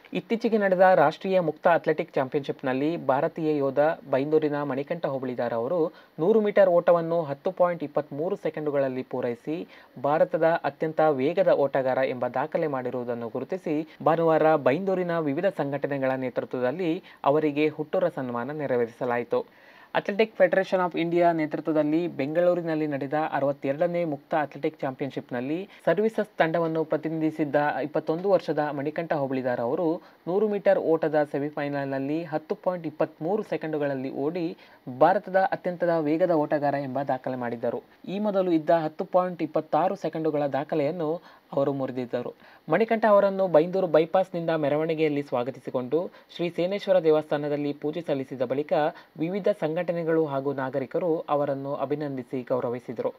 ಇತ್ತೀಚೆಗೆ ನಡೆದ ರಾಷ್ಟ್ರೀಯ ಮುಕ್ತ ಅಥ್ಲೆಟಿಕ್ ಚಾಂಪಿಯನ್ಶಿಪ್ನಲ್ಲಿ ಭಾರತೀಯ ಯೋಧ ಬೈಂದೂರಿನ ಮಣಿಕಂಠ ಹೋಬಳಿದಾರ್ ಅವರು ನೂರು ಮೀಟರ್ ಓಟವನ್ನು ಹತ್ತು ಪಾಯಿಂಟ್ ಇಪ್ಪತ್ತ್ಮೂರು ಸೆಕೆಂಡುಗಳಲ್ಲಿ ಪೂರೈಸಿ ಭಾರತದ ಅತ್ಯಂತ ವೇಗದ ಓಟಗಾರ ಎಂಬ ದಾಖಲೆ ಮಾಡಿರುವುದನ್ನು ಗುರುತಿಸಿ ಭಾನುವಾರ ಬೈಂದೂರಿನ ವಿವಿಧ ಸಂಘಟನೆಗಳ ನೇತೃತ್ವದಲ್ಲಿ ಅವರಿಗೆ ಹುಟ್ಟೂರ ಸನ್ಮಾನ ನೆರವೇರಿಸಲಾಯಿತು ಅಥ್ಲೆಟಿಕ್ ಫೆಡರೇಷನ್ ಆಫ್ ಇಂಡಿಯಾ ನೇತೃತ್ವದಲ್ಲಿ ಬೆಂಗಳೂರಿನಲ್ಲಿ ನಡೆದ ಅರವತ್ತೆರಡನೇ ಮುಕ್ತ ಅಥ್ಲೆಟಿಕ್ ಚಾಂಪಿಯನ್ಶಿಪ್ನಲ್ಲಿ ಸರ್ವಿಸಸ್ ತಂಡವನ್ನು ಪ್ರತಿನಿಧಿಸಿದ್ದ ಇಪ್ಪತ್ತೊಂದು ವರ್ಷದ ಮಣಿಕಂಠ ಹೋಬಳಿದಾರ್ ಅವರು ನೂರು ಮೀಟರ್ ಓಟದ ಸೆಮಿಫೈನಲ್ನಲ್ಲಿ ಹತ್ತು ಪಾಯಿಂಟ್ ಇಪ್ಪತ್ತ್ಮೂರು ಸೆಕೆಂಡುಗಳಲ್ಲಿ ಓಡಿ ಭಾರತದ ಅತ್ಯಂತ ವೇಗದ ಓಟಗಾರ ಎಂಬ ದಾಖಲೆ ಮಾಡಿದ್ದರು ಈ ಮೊದಲು ಇದ್ದ ಹತ್ತು ಪಾಯಿಂಟ್ ಇಪ್ಪತ್ತಾರು ಸೆಕೆಂಡುಗಳ ದಾಖಲೆಯನ್ನು ಅವರು ಮುರಿದಿದ್ದರು ಮಣಿಕಂಠ ಅವರನ್ನು ಬೈಂದೂರು ಬೈಪಾಸ್ನಿಂದ ಮೆರವಣಿಗೆಯಲ್ಲಿ ಸ್ವಾಗತಿಸಿಕೊಂಡು ಶ್ರೀ ಸೇನೇಶ್ವರ ದೇವಸ್ಥಾನದಲ್ಲಿ ಪೂಜೆ ಸಲ್ಲಿಸಿದ ಬಳಿಕ ವಿವಿಧ ಸಂಘಟನೆಗಳು ಹಾಗೂ ನಾಗರಿಕರು ಅವರನ್ನು ಅಭಿನಂದಿಸಿ ಗೌರವಿಸಿದರು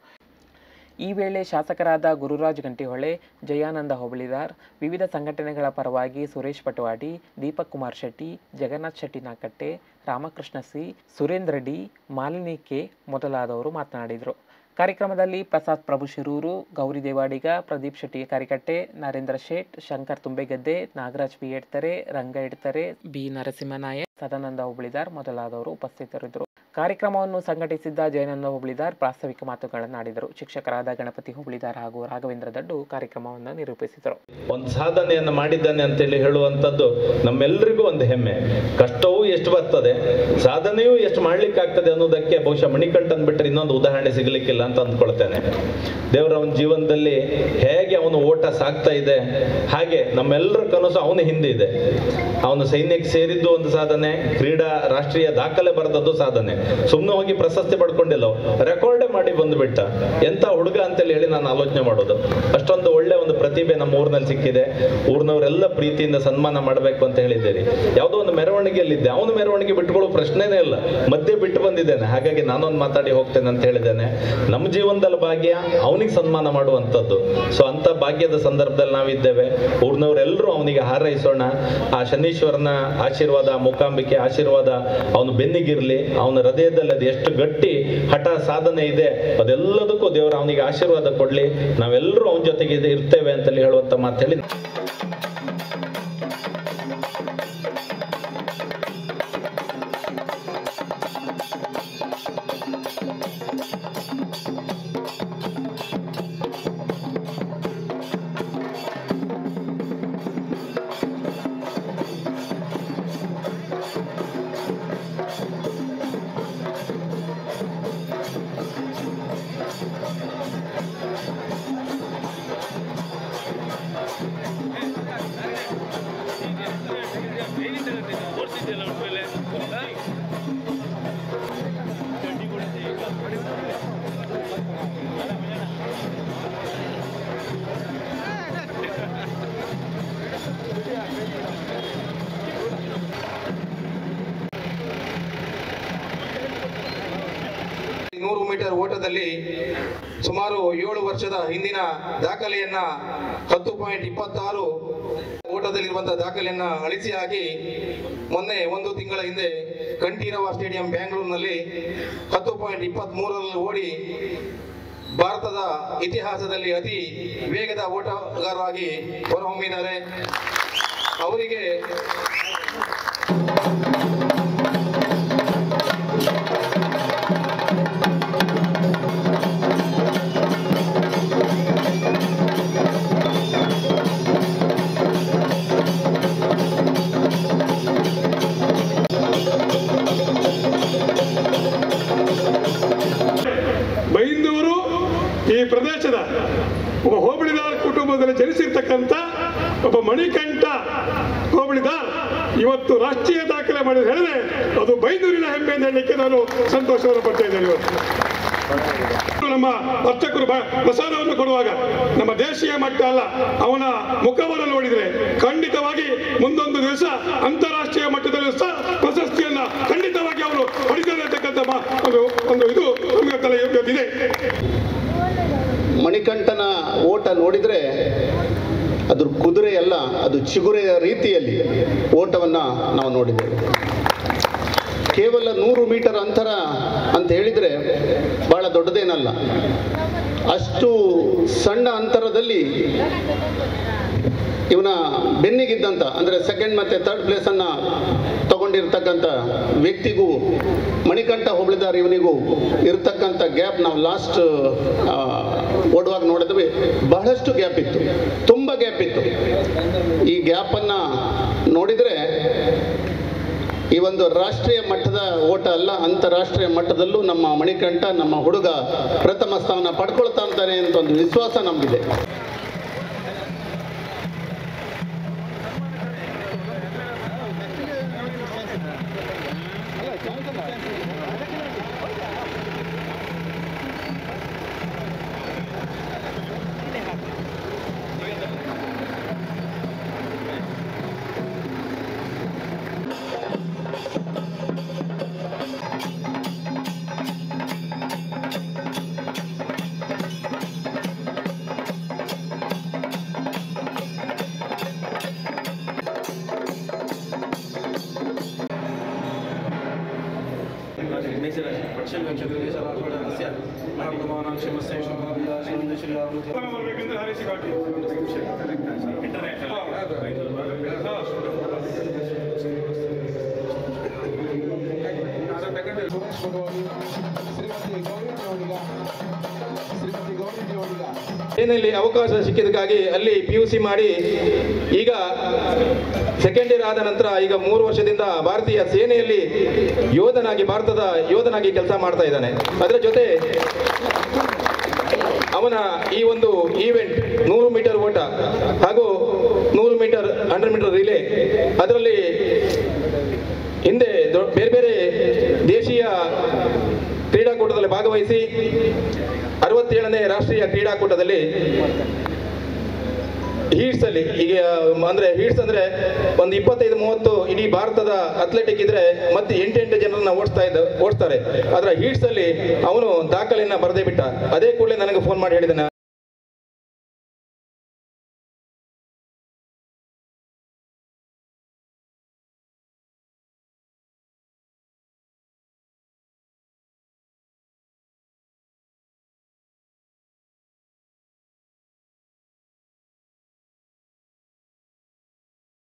ಈ ವೇಳೆ ಶಾಸಕರಾದ ಗುರುರಾಜ್ ಗಂಟಿಹೊಳೆ ಜಯಾನಂದ ಹೋಬಳಿದಾರ್ ವಿವಿಧ ಸಂಘಟನೆಗಳ ಪರವಾಗಿ Suresh Patavadi Deepak Kumar Shetty Jagannath Shetty Nakatte Ramakrishna C Surendra D Malini K ಮೊದಲಾದವರು ಮಾತನಾಡಿದರು ಕಾರ್ಯಕ್ರಮದಲ್ಲಿ ಪ್ರಸಾದ್ ಪ್ರಭು ಶಿರೂರು ಗೌರಿ ದೇವಾಡಿಗ ಪ್ರದೀಪ್ ಶೆಟ್ಟಿ ಕಾರಿಕಟ್ಟೆ ನರೇಂದ್ರ ಶೇಟ್ ಶಂಕರ್ ತುಂಬೆಗದ್ದೆ ನಾಗರಾಜ್ ಪಿ ಎಡ್ತರೆ ರಂಗ ಎಡ್ತರೆ ಬಿ ನರಸಿಂಹನಾಯಕ್ ಸದಾನಂದ ಹುಬ್ಳಿದಾರ್ ಮೊದಲಾದವರು ಉಪಸ್ಥಿತರಿದ್ದರು ಕಾರ್ಯಕ್ರಮವನ್ನು ಸಂಘಟಿಸಿದ್ದ ಜಯನಂದ ಹುಬ್ಳಿದಾರ್ ಪ್ರಾಸ್ತಾವಿಕ ಮಾತುಗಳನ್ನಾಡಿದರು ಶಿಕ್ಷಕರಾದ ಗಣಪತಿ ಹುಬ್ಳಿದಾರ್ ಹಾಗೂ ರಾಘವೇಂದ್ರ ದಡ್ಡು ಕಾರ್ಯಕ್ರಮವನ್ನು ನಿರೂಪಿಸಿದರು ಒಂದು ಸಾಧನೆಯನ್ನು ಮಾಡಿದ್ದಾನೆ ಅಂತೇಳಿ ಹೇಳುವಂಥದ್ದು ನಮ್ಮೆಲ್ಲರಿಗೂ ಒಂದು ಹೆಮ್ಮೆ ಕಷ್ಟವೂ ಎಷ್ಟು ಬರ್ತದೆ ಸಾಧನೆಯೂ ಎಷ್ಟು ಮಾಡ್ಲಿಕ್ಕಾಗ್ತದೆ ಅನ್ನೋದಕ್ಕೆ ಬಹುಶಃ ಮಣಿಕಂಠನ್ ಬಿಟ್ಟರೆ ಇನ್ನೊಂದು ಉದಾಹರಣೆ ಸಿಗಲಿಕ್ಕಿಲ್ಲ ಅಂತ ಅಂದ್ಕೊಳ್ತೇನೆ ದೇವರ ಅವನ ಜೀವನದಲ್ಲಿ ಹೇಗೆ ಅವನು ಓಟ ಸಾಗ್ತಾ ಇದೆ ಹಾಗೆ ನಮ್ಮೆಲ್ಲರ ಕನಸು ಅವನ ಹಿಂದೆ ಇದೆ ಅವನು ಸೈನ್ಯಕ್ಕೆ ಸೇರಿದ್ದು ಒಂದು ಸಾಧನೆ ಕ್ರೀಡಾ ರಾಷ್ಟ್ರೀಯ ದಾಖಲೆ ಬರೆದದ್ದು ಸಾಧನೆ ಸುಮ್ಮನೆ ಹೋಗಿ ಪ್ರಶಸ್ತಿ ಪಡ್ಕೊಂಡಿಲ್ಲ ರೆಕಾರ್ಡೇ ಮಾಡಿ ಬಂದುಬಿಟ್ಟ ಎಂತ ಹುಡುಗ ಅಂತೇಳಿ ಹೇಳಿ ನಾನು ಆಲೋಚನೆ ಮಾಡೋದು ಅಷ್ಟೊಂದು ಒಳ್ಳೆ ಒಂದು ಪ್ರತಿಭೆ ನಮ್ಮ ಊರಿನಲ್ಲಿ ಸಿಕ್ಕಿದೆ ಊರಿನವರೆಲ್ಲ ಪ್ರೀತಿಯಿಂದ ಸನ್ಮಾನ ಮಾಡಬೇಕು ಅಂತ ಹೇಳಿದ್ದೀರಿ ಯಾವುದೋ ಒಂದು ಮೆರವಣಿಗೆಯಲ್ಲಿದ್ದೆ ಅವನು ಮೆರವಣಿಗೆ ಬಿಟ್ಕೊಳ್ಳೋ ಪ್ರಶ್ನೆನೇ ಇಲ್ಲ ಮಧ್ಯೆ ಬಿಟ್ಟು ಬಂದಿದ್ದೇನೆ ಹಾಗಾಗಿ ನಾನೊಂದು ಮಾತಾಡಿ ಹೋಗ್ತೇನೆ ಅಂತ ಹೇಳಿದ್ದೇನೆ ನಮ್ಮ ಜೀವನದಲ್ಲಿ ಭಾಗ್ಯ ಅವನಿಗೆ ಸನ್ಮಾನ ಮಾಡುವಂಥದ್ದು ಸೊ ಅಂತ ಭಾಗ್ಯದ ಸಂದರ್ಭದಲ್ಲಿ ನಾವಿದ್ದೇವೆ ಊರಿನವರೆಲ್ಲರೂ ಅವನಿಗೆ ಹಾರೈಸೋಣ ಆ ಶನೀಶ್ವರನ ಆಶೀರ್ವಾದ ಮೂಕಾಂಬಿಕೆ ಆಶೀರ್ವಾದ ಅವನು ಬೆನ್ನಿಗಿರ್ಲಿ ಅವನ ಹೃದಯದಲ್ಲಿ ಅದು ಎಷ್ಟು ಗಟ್ಟಿ ಹಠ ಸಾಧನೆ ಇದೆ ಅದೆಲ್ಲದಕ್ಕೂ ದೇವರು ಅವನಿಗೆ ಆಶೀರ್ವಾದ ಕೊಡ್ಲಿ ನಾವೆಲ್ಲರೂ ಅವನ ಜೊತೆಗೆ ಇದೆ- ಇರ್ತೇವೆ ಅಂತೇಳಿ ಹೇಳುವಂತ ಮಾತು ಹೇಳಿ ನೂರು ಮೀಟರ್ ಓಟದಲ್ಲಿ ಸುಮಾರು ಏಳು ವರ್ಷದ ಹಿಂದಿನ ದಾಖಲೆಯನ್ನ ಹತ್ತು ಪಾಯಿಂಟ್ ಇಪ್ಪತ್ತಾರು ಓಟದಲ್ಲಿರುವಂತಹ ದಾಖಲೆಯನ್ನ ಅಳಿಸಿ ಹಾಕಿ ಮೊನ್ನೆ ಒಂದು ತಿಂಗಳ ಹಿಂದೆ ಕಂಠೀರವ ಸ್ಟೇಡಿಯಂ ಬ್ಯಾಂಗ್ಳೂರಿನಲ್ಲಿ ಹತ್ತು ಪಾಯಿಂಟ್ ಇಪ್ಪತ್ತ್ ಮೂರರಲ್ಲಿ ಓಡಿ ಭಾರತದ ಇತಿಹಾಸದಲ್ಲಿ ಅತಿ ವೇಗದ ಓಟಗಾರರಾಗಿ ಹೊರಹೊಮ್ಮಿದ್ದಾರೆ ಅವರಿಗೆ ಬೈಂದೂರು ಈ ಪ್ರದೇಶದ ಒಬ್ಬ ಹೋಬಳಿದಾರ್ ಕುಟುಂಬದಲ್ಲಿ ಜನಿಸಿರ್ತಕ್ಕಂಥ ಒಬ್ಬ ಮಣಿಕಂಠ ಹೋಬಳಿದಾರ್ ಇವತ್ತು ರಾಷ್ಟ್ರೀಯ ದಾಖಲೆ ಮಾಡಿದ ಹೇಳಿದ್ರೆ ಅದು ಬೈಂದೂರಿನ ಹೆಮ್ಮೆ ಅಂತ ಹೇಳಲಿಕ್ಕೆ ನಾನು ಸಂತೋಷವನ್ನು ಪಡ್ತಾ ಇದ್ದೇನೆ ಇವತ್ತು ನಮ್ಮ ಅರ್ಚಕರು ಬ- ಪ್ರಸಾದವನ್ನು ಕೊಡುವಾಗ ನಮ್ಮ ದೇಶೀಯ ಮಟ್ಟ ಅಲ್ಲ ಅವನ ಮುಖವನ್ನು ನೋಡಿದ್ರೆ ಖಂಡಿತವಾಗಿ ಮುಂದೊಂದು ದಿವಸ ಅಂತಾರಾಷ್ಟ್ರೀಯ ಮಟ್ಟದಲ್ಲಿ ಸಹ ಪ್ರಶಸ್ತಿಯನ್ನ ಖಂಡಿತವಾಗಿ ಅವರು ಪಡಿತಾರೆ ಅಂತಕ್ಕಂಥ ಮಾ- ಒಂದು ಒಂದು ಇದು ನಮಗೆ ತಲೆ ಇವತ್ತಿದೆ ಮಣಿಕಂಠನ ಓಟ ನೋಡಿದರೆ ಅದು ಕುದುರೆಯಲ್ಲ ಅದು ಚಿಗುರೆಯ ರೀತಿಯಲ್ಲಿ ಓಟವನ್ನು ನಾವು ನೋಡಿದ್ದೇವೆ ಕೇವಲ ನೂರು ಮೀಟರ್ ಅಂತರ ಅಂತ ಹೇಳಿದರೆ ಭಾಳ ದೊಡ್ಡದೇನಲ್ಲ ಅಷ್ಟು ಸಣ್ಣ ಅಂತರದಲ್ಲಿ ಇವನ ಬೆನ್ನಿಗಿದ್ದಂಥ ಅಂದರೆ ಸೆಕೆಂಡ್ ಮತ್ತು ಥರ್ಡ್ ಪ್ಲೇಸನ್ನು ತಗೊಂಡಿರ್ತಕ್ಕಂಥ ವ್ಯಕ್ತಿಗೂ ಮಣಿಕಂಠ ಹೋಬಳಿದಾರ್ ಇವನಿಗೂ ಇರ್ತಕ್ಕಂಥ ಗ್ಯಾಪ್ ನಾವು ಲಾಸ್ಟ್ ಓಡುವಾಗ ನೋಡಿದ್ವಿ ಬಹಳಷ್ಟು ಗ್ಯಾಪ್ ಇತ್ತು ತುಂಬ ಗ್ಯಾಪ್ ಇತ್ತು ಈ ಗ್ಯಾಪನ್ನು ನೋಡಿದರೆ ಈ ಒಂದು ರಾಷ್ಟ್ರೀಯ ಮಟ್ಟದ ಓಟ ಅಲ್ಲ ಅಂತಾರಾಷ್ಟ್ರೀಯ ಮಟ್ಟದಲ್ಲೂ ನಮ್ಮ ಮಣಿಕಂಠ ನಮ್ಮ ಹುಡುಗ ಪ್ರಥಮ ಸ್ಥಾನ ಪಡ್ಕೊಳ್ತಾ ಅಂತಾನೆ ಅಂತ ಒಂದು ವಿಶ್ವಾಸ ನಮಗಿದೆ ಬರ್ಬೇಕಂದ್ರೆ ಹಾರಿಸಿ ಕಾಟಿ ಸೇನೆಯಲ್ಲಿ ಅವಕಾಶ ಸಿಕ್ಕಿದ್ದಕ್ಕಾಗಿ ಅಲ್ಲಿ ಪಿ ಯು ಸಿ ಮಾಡಿ ಈಗ ಸೆಕೆಂಡ್ ಇಯರ್ ಆದ ನಂತರ ಈಗ ಮೂರು ವರ್ಷದಿಂದ ಭಾರತೀಯ ಸೇನೆಯಲ್ಲಿ ಯೋಧನಾಗಿ ಭಾರತದ ಯೋಧನಾಗಿ ಕೆಲಸ ಮಾಡ್ತಾ ಇದ್ದಾನೆ ಅದರ ಜೊತೆ ಅವನ ಈ ಒಂದು ಈವೆಂಟ್ ನೂರು ಮೀಟರ್ ಓಟ ಹಾಗೂ ನೂರು ಮೀಟರ್ ಹಂಡ್ರೆಡ್ ಮೀಟರ್ ರಿಲೇ ಅದರಲ್ಲಿ ಹಿಂದೆ ದೊ- ಬೇರೆ ಬೇರೆ ದೇಶೀಯ ಕ್ರೀಡಾಕೂಟದಲ್ಲಿ ಭಾಗವಹಿಸಿ ಅರವತ್ತೇಳನೇ ರಾಷ್ಟ್ರೀಯ ಕ್ರೀಡಾಕೂಟದಲ್ಲಿ ಹೀಟ್ಸ್ ಅಲ್ಲಿ ಈಗ ಅಂದ್ರೆ ಹೀಟ್ಸ್ ಅಂದ್ರೆ ಒಂದು ಇಪ್ಪತ್ತೈದು ಮೂವತ್ತು ಇಡೀ ಭಾರತದ ಅಥ್ಲೆಟಿಕ್ ಇದ್ರೆ ಮತ್ತೆ ಎಂಟೆಂಟು ಜನರನ್ನ ಓಡಿಸ್ತಾ ಇದ್ದ ಓಡಿಸ್ತಾರೆ ಆದ್ರೆ ಹೀಟ್ಸ್ ಅಲ್ಲಿ ಅವನು ದಾಖಲೆಯನ್ನ ಬರದೇ ಬಿಟ್ಟ ಅದೇ ಕೂಡಲೇ ನನಗೆ ಫೋನ್ ಮಾಡಿ ಹೇಳಿದನ